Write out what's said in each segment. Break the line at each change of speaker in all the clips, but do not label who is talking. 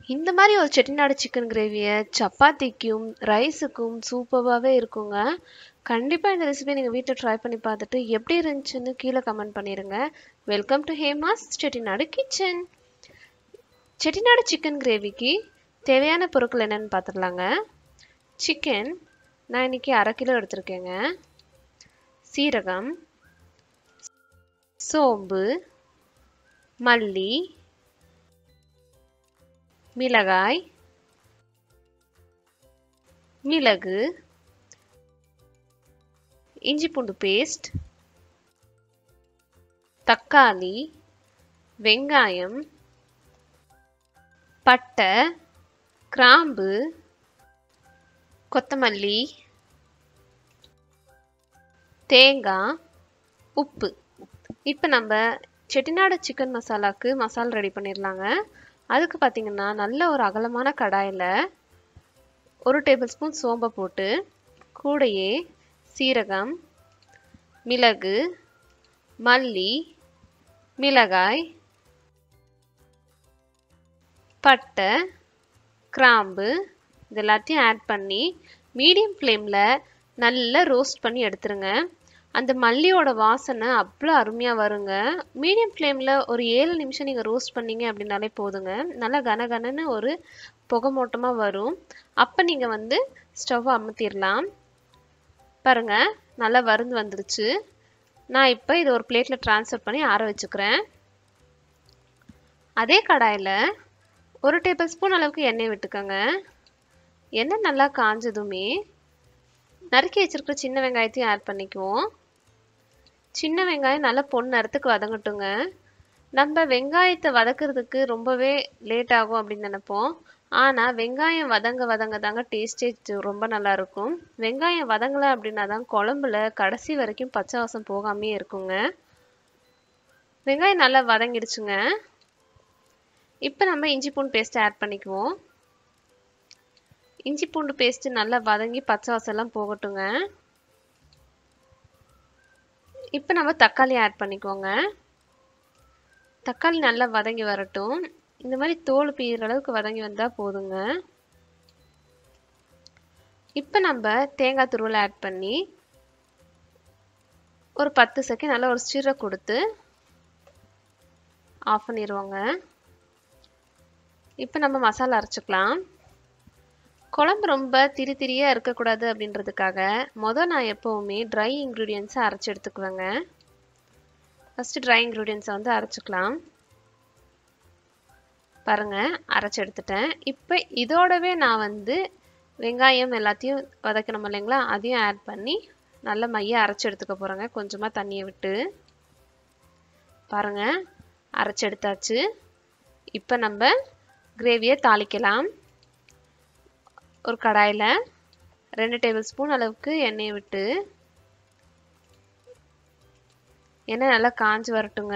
இந்த மாதிரி ஒரு செட்டிநாடு சிக்கன் கிரேவியை சப்பாத்திக்கும் ரைஸுக்கும் சூப்பராகவே இருக்குங்க கண்டிப்பாக இந்த ரெசிபி நீங்கள் வீட்டில் ட்ரை பண்ணி பார்த்துட்டு எப்படி இருந்துச்சுன்னு கீழே கமெண்ட் பண்ணிடுங்க welcome to Hema's Chettinad kitchen Chettinad chicken கிரேவிக்கு தேவையான பொருட்கள் என்னென்னு பார்த்துடலாங்க சிக்கன் நான் இன்னைக்கு அரை கிலோ எடுத்திருக்கேங்க சீரகம் சோம்பு மல்லி மிளகாய் மிளகு இஞ்சி பூண்டு பேஸ்ட் தக்காளி வெங்காயம் பட்டை கிராம்பு கொத்தமல்லி தேங்காய் உப்பு இப்போ நம்ம செட்டிநாடு சிக்கன் மசாலாவுக்கு மசாலா ரெடி பண்ணிடலாங்க அதுக்கு பார்த்தீங்கன்னா நல்ல ஒரு அகலமான கடாயில் ஒரு டேபிள் ஸ்பூன் சோம்பை போட்டு கூடையே சீரகம் மிளகு மல்லி மிளகாய் பட்டை கிராம்பு இது எல்லாத்தையும் ஆட் பண்ணி மீடியம் ஃப்ளேமில் நல்லா ரோஸ்ட் பண்ணி எடுத்துருங்க அந்த மல்லியோட வாசனை அவ்வளோ அருமையாக வருங்க மீடியம் ஃப்ளேமில் ஒரு ஏழு நிமிஷம் நீங்கள் ரோஸ்ட் பண்ணீங்க அப்படின்னாலே போதுங்க நல்லா கனகனன்னு ஒரு புகை மூட்டமாக வரும் அப்போ நீங்கள் வந்து ஸ்டவ் அமுத்திடலாம் பாருங்க நல்லா வருந்து வந்துருச்சு நான் இப்போ இதை ஒரு பிளேட்டில் ட்ரான்ஸ்ஃபர் பண்ணி ஆற வச்சுக்கிறேன் அதே கடாயில் ஒரு டேபிள் ஸ்பூன் அளவுக்கு எண்ணெய் விட்டுக்கோங்க எண்ணெய் நல்லா காஞ்சதுமே நறுக்கி வச்சிருக்கிற சின்ன வெங்காயத்தையும் ஆட் பண்ணிக்குவோம் சின்ன வெங்காயம் நல்லா பொன் நிறத்துக்கு வதங்கட்டுங்க நம்ம வெங்காயத்தை வதக்கிறதுக்கு ரொம்பவே லேட் ஆகும் அப்படின்னு நினைப்போம் ஆனால் வெங்காயம் வதங்க வதங்க தாங்க டேஸ்டே ரொம்ப நல்லா இருக்கும் வெங்காயம் வதங்கலை அப்படின்னா தான் குழம்புல கடைசி வரைக்கும் பச்சை வாசம் போகாமே இருக்குங்க வெங்காயம் நல்லா வதங்கிடுச்சுங்க இப்போ நம்ம இஞ்சி பூண்டு பேஸ்ட் ஆட் பண்ணிக்குவோம் இஞ்சி பூண்டு பேஸ்ட்டு நல்லா வதங்கி பச்சை வாசம்லாம் போகட்டுங்க இப்போ நம்ம தக்காளி ஆட் பண்ணிக்கோங்க தக்காளி நல்லா வதங்கி வரட்டும் இந்த மாதிரி தோல் பீற அளவுக்கு வதங்கி வந்தால் போதுங்க இப்போ நம்ம தேங்காய் துருவல் ஆட் பண்ணி ஒரு பத்து செகண்ட் நல்லா ஒரு ஸ்டிரை கொடுத்து ஆஃப் பண்ணிடுவோங்க இப்போ நம்ம மசாலா அரைச்சிக்கலாம் குழம்பு ரொம்ப திரி திரியாக இருக்கக்கூடாது அப்படின்றதுக்காக மொதல் நான் எப்போவுமே ட்ரை இன்க்ரீடியன்ஸை அரைச்சி எடுத்துக்குவேங்க ஃபஸ்ட்டு ட்ரை இன்க்ரீடியன்ஸை வந்து அரைச்சிக்கலாம் பாருங்கள் அரைச்சி எடுத்துட்டேன் இப்போ இதோடவே நான் வந்து வெங்காயம் எல்லாத்தையும் வதக்கணும் இல்லைங்களா அதையும் ஆட் பண்ணி நல்ல மைய அரைச்சி எடுத்துக்க போகிறேங்க கொஞ்சமாக தண்ணியை விட்டு பாருங்கள் அரைச்சி எடுத்தாச்சு இப்போ நம்ம கிரேவியை தாளிக்கலாம் ஒரு கடாயில் ரெண்டு டேபிள் ஸ்பூன் அளவுக்கு எண்ணெயை விட்டு எண்ணெய் நல்லா காஞ்சி வரட்டுங்க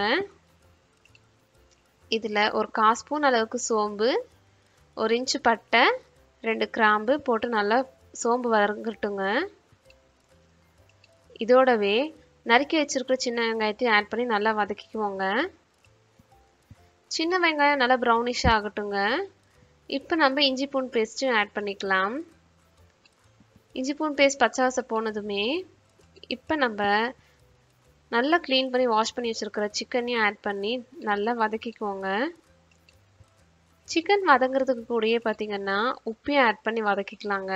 இதில் ஒரு கால் ஸ்பூன் அளவுக்கு சோம்பு ஒரு இன்ச்சு பட்டை ரெண்டு கிராம்பு போட்டு நல்லா சோம்பு வதங்கட்டுங்க இதோடவே நறுக்கி வச்சிருக்கிற சின்ன வெங்காயத்தையும் ஆட் பண்ணி நல்லா வதக்கிக்குவோங்க சின்ன வெங்காயம் நல்லா ப்ரௌனிஷாக ஆகட்டுங்க இப்போ நம்ம இஞ்சி பூண்டு பேஸ்ட்டும் ஆட் பண்ணிக்கலாம் இஞ்சி பூண்டு பேஸ்ட் பச்சை வாசம் போனதுமே இப்போ நம்ம நல்லா க்ளீன் பண்ணி வாஷ் பண்ணி வச்சுருக்கிற சிக்கனையும் ஆட் பண்ணி நல்லா வதக்கிக்குவோங்க சிக்கன் வதங்குறதுக்கு கூடயே பார்த்தீங்கன்னா உப்பையும் ஆட் பண்ணி வதக்கிக்கலாங்க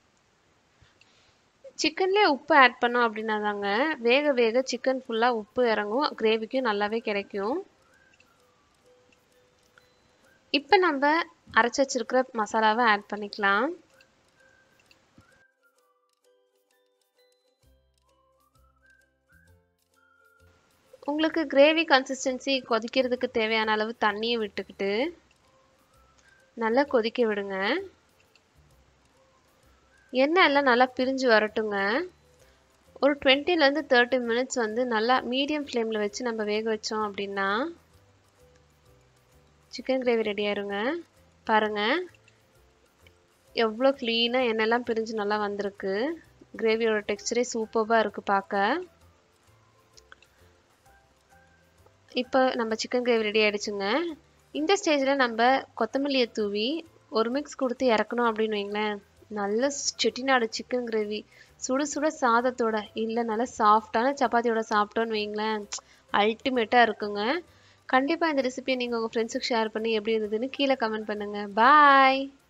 சிக்கன்லேயே உப்பு ஆட் பண்ணோம் அப்படின்னா தாங்க வேக வேக சிக்கன் ஃபுல்லாக உப்பு இறங்கும் கிரேவிக்கும் நல்லாவே கிடைக்கும் இப்போ நம்ம அரைச்சி வச்சிருக்கிற மசாலாவை ஆட் பண்ணிக்கலாம் உங்களுக்கு கிரேவி கன்சிஸ்டன்சி கொதிக்கிறதுக்கு தேவையான அளவு தண்ணியை விட்டுக்கிட்டு நல்லா கொதிக்க விடுங்க எண்ணெய் எல்லாம் நல்லா பிரிஞ்சு வரட்டுங்க ஒரு டுவெண்ட்டிலேருந்து தேர்ட்டி மினிட்ஸ் வந்து நல்லா மீடியம் ஃப்ளேமில் வச்சு நம்ம வேக வச்சோம் அப்படின்னா சிக்கன் கிரேவி ரெடி ஆயிருங்க பாருங்கள் எவ்வளோ க்ளீனாக எண்ணெய்லாம் பிரிஞ்சு நல்லா வந்திருக்கு கிரேவியோட டெக்ஸ்டரே சூப்பராக இருக்குது பார்க்க இப்போ நம்ம சிக்கன் கிரேவி ரெடி ஆகிடுச்சுங்க இந்த ஸ்டேஜில் நம்ம கொத்தமல்லியை தூவி ஒரு மிக்ஸ் கொடுத்து இறக்கணும் அப்படின்னு வைங்களேன் நல்ல செட்டிநாடு சிக்கன் கிரேவி சுட சுட சாதத்தோட இல்லை நல்ல சாஃப்டான சப்பாத்தியோட சாப்பிட்டோன்னு வைங்களேன் அல்டிமேட்டாக இருக்குங்க கண்டிப்பாக இந்த ரெசிபியை நீங்கள் உங்கள் ஃப்ரெண்ட்ஸுக்கு ஷேர் பண்ணி எப்படி இருந்ததுன்னு கீழே கமெண்ட் பண்ணுங்கள் பாய்